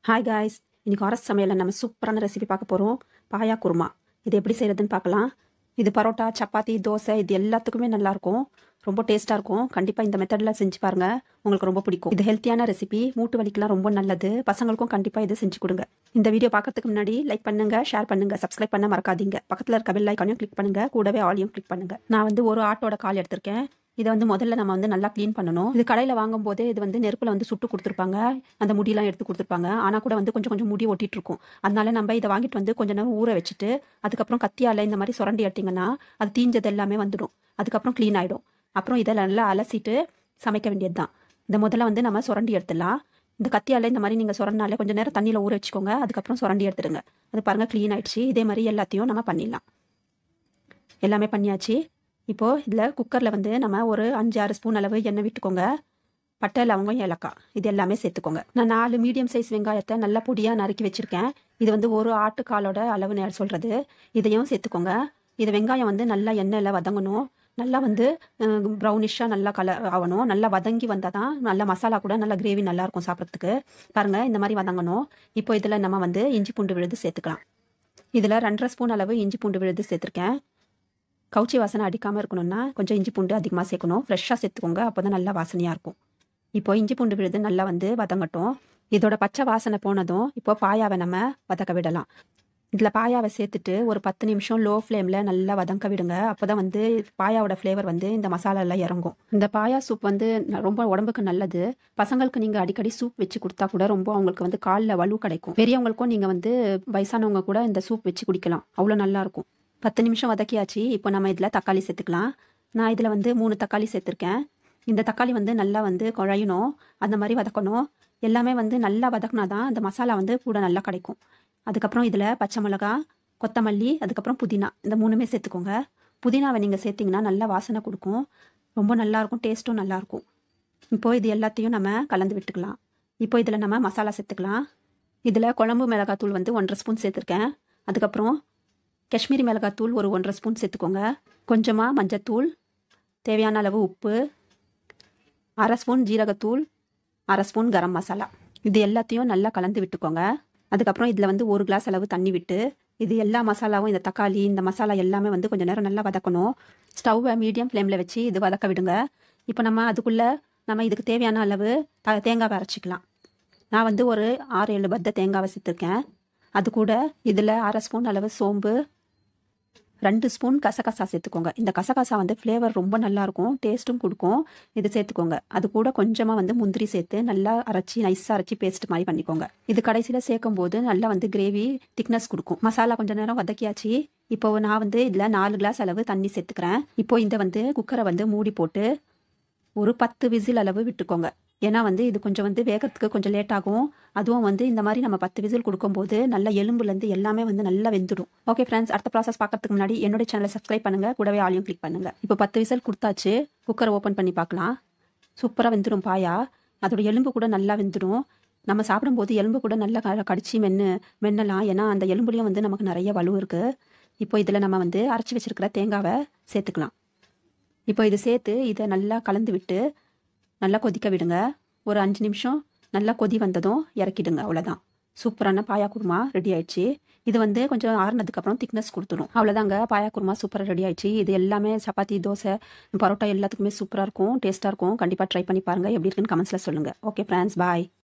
hi guys இன்னைக்கு அரசு சமையலில் நம்ம சூப்பரான ரெசிபி பார்க்க போகிறோம் பாயா குருமா இது எப்படி செய்கிறதுன்னு பார்க்கலாம் இது பரோட்டா சப்பாத்தி தோசை இது எல்லாத்துக்குமே நல்லாயிருக்கும் ரொம்ப டேஸ்ட்டாக இருக்கும் கண்டிப்பாக இந்த மெத்தடில் செஞ்சு பாருங்கள் உங்களுக்கு ரொம்ப பிடிக்கும் இது ஹெல்த்தியான ரெசிபி மூட்டு வலிக்கெல்லாம் ரொம்ப நல்லது பசங்களுக்கும் கண்டிப்பாக இது செஞ்சு கொடுங்க இந்த வீடியோ பார்க்கறதுக்கு முன்னாடி லைக் பண்ணுங்க ஷேர் பண்ணுங்க சப்ஸ்கிரைப் பண்ண மறக்காதீங்க பக்கத்தில் இருக்க பெல் ஐக்கானையும் கிளிக் பண்ணுங்க கூடவே ஆலியும் கிளிக் பண்ணுங்க நான் வந்து ஒரு ஆட்டோட கால் எடுத்திருக்கேன் இதை வந்து முதல்ல நம்ம வந்து நல்லா க்ளீன் பண்ணணும் இது கடையில் வாங்கும்போது இது வந்து நெருப்பில் வந்து சுட்டு கொடுத்துருப்பாங்க அந்த முடியெல்லாம் எடுத்து கொடுத்துருப்பாங்க ஆனால் கூட வந்து கொஞ்சம் கொஞ்சம் முடி ஒட்டிட்டு இருக்கும் அதனால நம்ம இதை வாங்கிட்டு வந்து கொஞ்ச நேரம் ஊற வச்சுட்டு அதுக்கப்புறம் கத்தியால் இந்த மாதிரி சுரண்டி எடுத்தீங்கன்னா அது தீஞ்சது எல்லாமே வந்துடும் அதுக்கப்புறம் க்ளீன் ஆகிடும் அப்புறம் இதை நல்லா அலசிட்டு சமைக்க வேண்டியது தான் இந்த முதல்ல வந்து நம்ம சுரண்டி எடுத்துடலாம் இந்த கத்தியால் இந்த மாதிரி நீங்கள் சுரண்டினாலே கொஞ்சம் நேரம் தண்ணியில் ஊற வச்சுக்கோங்க அதுக்கப்புறம் சுரண்டி எடுத்துடுங்க அது பாருங்கள் க்ளீன் ஆயிடுச்சு இதே மாதிரி எல்லாத்தையும் நம்ம பண்ணிடலாம் எல்லாமே பண்ணியாச்சு இப்போது இதில் குக்கரில் வந்து நம்ம ஒரு அஞ்சு ஆறு ஸ்பூன் அளவு எண்ணெய் விட்டுக்கோங்க பட்டை லவங்கம் ஏலக்காய் இது எல்லாமே சேர்த்துக்கோங்க நான் நாலு மீடியம் சைஸ் வெங்காயத்தை நல்லா பொடியாக நறுக்கி வச்சுருக்கேன் இது வந்து ஒரு ஆட்டுக்காலோட அளவு நேரம் சொல்கிறது இதையும் சேர்த்துக்கோங்க இது வெங்காயம் வந்து நல்லா எண்ணெயில் வதங்கணும் நல்லா வந்து ப்ரௌனிஷாக நல்லா கலர் ஆகணும் நல்லா வதங்கி வந்தால் தான் நல்லா மசாலா கூட நல்லா கிரேவி நல்லாயிருக்கும் சாப்பிட்றதுக்கு பாருங்கள் இந்த மாதிரி வதங்கணும் இப்போ இதில் நம்ம வந்து இஞ்சி பூண்டு விழுது சேர்த்துக்கலாம் இதில் ரெண்டரை ஸ்பூன் அளவு இஞ்சி பூண்டு விழுது சேர்த்துருக்கேன் கவுச்சி வாசனை அடிக்காமல் இருக்கணும்னா கொஞ்சம் இஞ்சி பூண்டு அதிகமாக சேர்க்கணும் ஃப்ரெஷ்ஷாக சேர்த்துக்கோங்க அப்போ தான் நல்லா வாசனையாக இருக்கும் இப்போ இஞ்சி பூண்டு விழுது நல்லா வந்து வதங்கட்டும் இதோட பச்சை வாசனை போனதும் இப்போ பாயாவை நம்ம வதக்க விடலாம் இதில் பாயாவை சேர்த்துட்டு ஒரு பத்து நிமிஷம் லோ ஃப்ளேமில் நல்லா வதங்க விடுங்க அப்போ தான் வந்து பாயாவோட ஃப்ளேவர் வந்து இந்த மசாலாலாம் இறங்கும் இந்த பாயா சூப் வந்து ரொம்ப உடம்புக்கு நல்லது பசங்களுக்கு நீங்கள் அடிக்கடி சூப் வச்சு கொடுத்தா கூட ரொம்ப அவங்களுக்கு வந்து காலில் வலு கிடைக்கும் பெரியவங்களுக்கும் நீங்கள் வந்து வயசானவங்க கூட இந்த சூப் வச்சு குடிக்கலாம் அவ்வளோ நல்லாயிருக்கும் பத்து நிமிஷம் வதக்கியாச்சு இப்போ நம்ம இதில் தக்காளி சேர்த்துக்கலாம் நான் இதில் வந்து மூணு தக்காளி சேர்த்துருக்கேன் இந்த தக்காளி வந்து நல்லா வந்து குழையணும் அந்த மாதிரி வதக்கணும் எல்லாமே வந்து நல்லா வதக்கினா தான் அந்த மசாலா வந்து கூட நல்லா கிடைக்கும் அதுக்கப்புறம் இதில் பச்சை மிளகா கொத்தமல்லி அதுக்கப்புறம் புதினா இந்த மூணுமே சேர்த்துக்கோங்க புதினாவை நீங்கள் சேர்த்திங்கன்னா நல்லா வாசனை கொடுக்கும் ரொம்ப நல்லாயிருக்கும் டேஸ்ட்டும் நல்லாயிருக்கும் இப்போது இது எல்லாத்தையும் நம்ம கலந்து விட்டுக்கலாம் இப்போ இதில் நம்ம மசாலா சேர்த்துக்கலாம் இதில் குழம்பு மிளகாத்தூள் வந்து ஒன்றரை ஸ்பூன் சேர்த்துருக்கேன் அதுக்கப்புறம் காஷ்மீரி மிளகாத்தூள் ஒரு ஒன்றரை ஸ்பூன் சேர்த்துக்கோங்க கொஞ்சமாக மஞ்சத்தூள் தேவையான அளவு உப்பு அரை ஸ்பூன் ஜீரகத்தூள் அரை ஸ்பூன் கரம் மசாலா இது எல்லாத்தையும் நல்லா கலந்து விட்டுக்கோங்க அதுக்கப்புறம் இதில் வந்து ஒரு கிளாஸ் அளவு தண்ணி விட்டு இது எல்லா மசாலாவும் இந்த தக்காளி இந்த மசாலா எல்லாமே வந்து கொஞ்சம் நேரம் நல்லா வதக்கணும் ஸ்டவ்வை மீடியம் ஃப்ளேமில் வச்சு இது வதக்க விடுங்க இப்போ நம்ம அதுக்குள்ளே நம்ம இதுக்கு தேவையான அளவு த தேங்காவை அரைச்சிக்கலாம் நான் வந்து ஒரு ஆறு ஏழு பத்த தேங்காவை சேர்த்துருக்கேன் அது கூட இதில் அரை ஸ்பூன் அளவு சோம்பு ரெண்டு ஸ்பூன் கசகசா சேர்த்துக்கோங்க இந்த கசகசா வந்து ஃப்ளேவர் ரொம்ப நல்லாயிருக்கும் டேஸ்ட்டும் கொடுக்கும் இது சேர்த்துக்கோங்க அது கூட கொஞ்சமாக வந்து முந்திரி சேர்த்து நல்லா அரைச்சி நைஸாக அரைச்சி பேஸ்ட் மாதிரி பண்ணிக்கோங்க இது கடைசியில் சேர்க்கும் போது நல்லா வந்து கிரேவி திக்னஸ் கொடுக்கும் மசாலா கொஞ்சம் நேரம் வதக்கியாச்சு இப்போ நான் வந்து இதில் நாலு கிளாஸ் அளவு தண்ணி சேர்த்துக்கிறேன் இப்போ இந்த வந்து குக்கரை வந்து மூடி போட்டு ஒரு பத்து விசில் அளவு விட்டுக்கோங்க ஏன்னா வந்து இது கொஞ்சம் வந்து வேகத்துக்கு கொஞ்சம் லேட் ஆகும் அதுவும் வந்து இந்த மாதிரி நம்ம பத்து விசில் கொடுக்கும்போது நல்ல எலும்புலேருந்து எல்லாமே வந்து நல்லா வெந்துடும் ஓகே ஃப்ரெண்ட்ஸ் அடுத்த ப்ராசஸ் பார்க்கறதுக்கு முன்னாடி என்னோட சேனலை சப்ஸ்கிரைப் பண்ணுங்க கூடவே ஆலியும் கிளிக் பண்ணுங்க இப்போ பத்து விசில் கொடுத்தாச்சு குக்கரை ஓப்பன் பண்ணி பார்க்கலாம் சூப்பராக வெந்துடும் பாயா அதோட எலும்பு கூட நல்லா வெந்துடும் நம்ம சாப்பிடும்போது எலும்பு கூட நல்லா க- கடிச்சு மென்று மென்னலாம் ஏன்னா அந்த எலும்புலையும் வந்து நமக்கு நிறைய வலு இருக்குது இப்போ இதில் நம்ம வந்து அரைச்சி வச்சிருக்கிற தேங்காவை சேர்த்துக்கலாம் இப்போ இது சேர்த்து இதை நல்லா கலந்து விட்டு நல்லா கொதிக்க விடுங்க ஒரு அஞ்சு நிமிஷம் நல்லா கொதி வந்ததும் இறக்கிடுங்க அவ்வளோதான் சூப்பரான பாயா குருமா ரெடி ஆயிடுச்சு இது வந்து கொஞ்சம் ஆறுனதுக்கப்புறம் திக்னஸ் கொடுத்துடும் அவ்வளோதாங்க பாயா குருமா சூப்பராக ரெடி ஆயிடுச்சு இது எல்லாமே சப்பாத்தி தோசை பரோட்டா எல்லாத்துக்குமே சூப்பராக இருக்கும் டேஸ்ட்டாக இருக்கும் கண்டிப்பாக ட்ரை பண்ணி பாருங்கள் எப்படி இருக்குன்னு கமெண்ட்ஸில் சொல்லுங்கள் ஓகே ஃப்ரெண்ட்ஸ் பாய்